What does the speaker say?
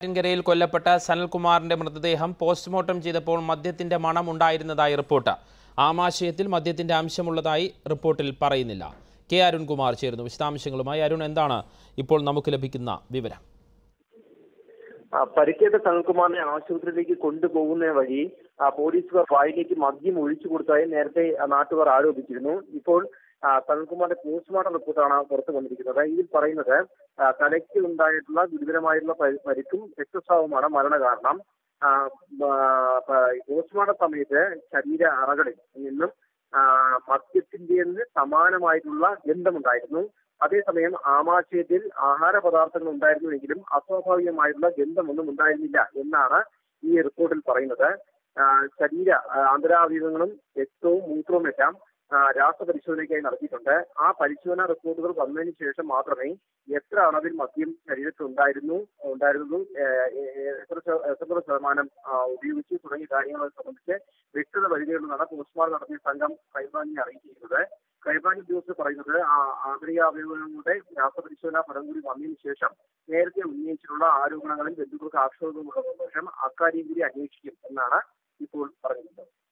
നെയ്യാറ്റിൻകരയിൽ കൊല്ലപ്പെട്ട സനൽകുമാറിന്റെ മൃതദേഹം പോസ്റ്റ്മോർട്ടം ചെയ്തപ്പോൾ മദ്യത്തിന്റെ മണം ഉണ്ടായിരുന്നതായി റിപ്പോർട്ട് ആമാശയത്തിൽ മദ്യത്തിന്റെ അംശമുള്ളതായി റിപ്പോർട്ടിൽ പറയുന്നില്ല കെ അരുൺകുമാർ ചേരുന്നു വിശദാംശങ്ങളുമായി അരുൺ എന്താണ് ഇപ്പോൾ നമുക്ക് ലഭിക്കുന്ന വിവരം ആ, പരിക്കേറ്റ സനൽകുമാറിനെ ആശുപത്രിയിലേക്ക് കൊണ്ടുപോകുന്ന വഴി ആ, പോലീസുകാർ വായിലേക്ക് മദ്യം ഒഴിച്ചു കൊടുത്തതായി നേരത്തെ ആ, നാട്ടുകാർ ആരോപിച്ചിരുന്നു ഇപ്പോൾ ആ, സനൽകുമാറിന്റെ പോസ്റ്റ്മോർട്ടം റിപ്പോർട്ടാണ് പുറത്തു വന്നിരിക്കുന്നത് ഇതിൽ പറയുന്നത് ആ, തലയ്ക്ക് ഉണ്ടായിട്ടുള്ള ഗുരുതരമായിട്ടുള്ള പരി- പരിക്കും രക്തസ്രാവമാണ് മരണകാരണം ആ, ആ, പ- പോസ്റ്റ്മോർട്ടം സമയത്ത് ശരീര അറകളിൽ നിന്നും ആ, മദ്യത്തിന്റെ സമാനമായിട്ടുള്ള ഗന്ധമുണ്ടായിരുന്നു അതേസമയം ആമാശയത്തിൽ ആഹാര പദാർത്ഥങ്ങൾ ഉണ്ടായിരുന്നുവെങ്കിലും അസ്വാഭാവികമായിട്ടുള്ള ഗന്ധമൊന്നും ഉണ്ടായിരുന്നില്ല എന്നാണ് ഈ റിപ്പോർട്ടിൽ പറയുന്നത് ആ, ശരീര ആ, ആന്തരാവയവങ്ങളും രക്തവും മൂത്രവും എല്ലാം ആ, രാസപരിശോധനയ്ക്കായി നടത്തിയിട്ടുണ്ട് ആ പരിശോധനാ റിപ്പോർട്ടുകൾ വന്നതിന് ശേഷം മാത്രമേ എത്ര അളവിൽ മദ്യം ശരീരത്തിൽ ഉണ്ടായിരുന്നു ഉണ്ടായിരുന്നത് ഏ, ഏ, എത്ര ശത- എത്ര ശതമാനം ആ, ഉപയോഗിച്ചു തുടങ്ങിയ കാര്യങ്ങളെ സംബന്ധിച്ച് വ്യക്തത വരികയുള്ളതാണ് പോസ്റ്റ്മോർട്ടം നടത്തിയ സംഘം ക്രൈംബ്രാഞ്ചിനെ അറിയിച്ചിരിക്കുന്നത് ക്രൈംബ്രാഞ്ച് ഉദ്യോഗസ്ഥർ പറയുന്നത് ആ ആന്തരിക അവയവങ്ങളുടെ രാസപരിശോധനാ ഫലം കൂടി വന്നതിന് ശേഷം നേരത്തെ ഉന്നയിച്ചിട്ടുള്ള ആരോപണങ്ങളിൽ ബന്ധുക്കൾക്ക് ആക്ഷേപമുള്ള ശേഷം അക്കാര്യം കൂടി അന്വേഷിക്കും എന്നാണ് ഇപ്പോൾ പറഞ്ഞിട്ടുള്ളത്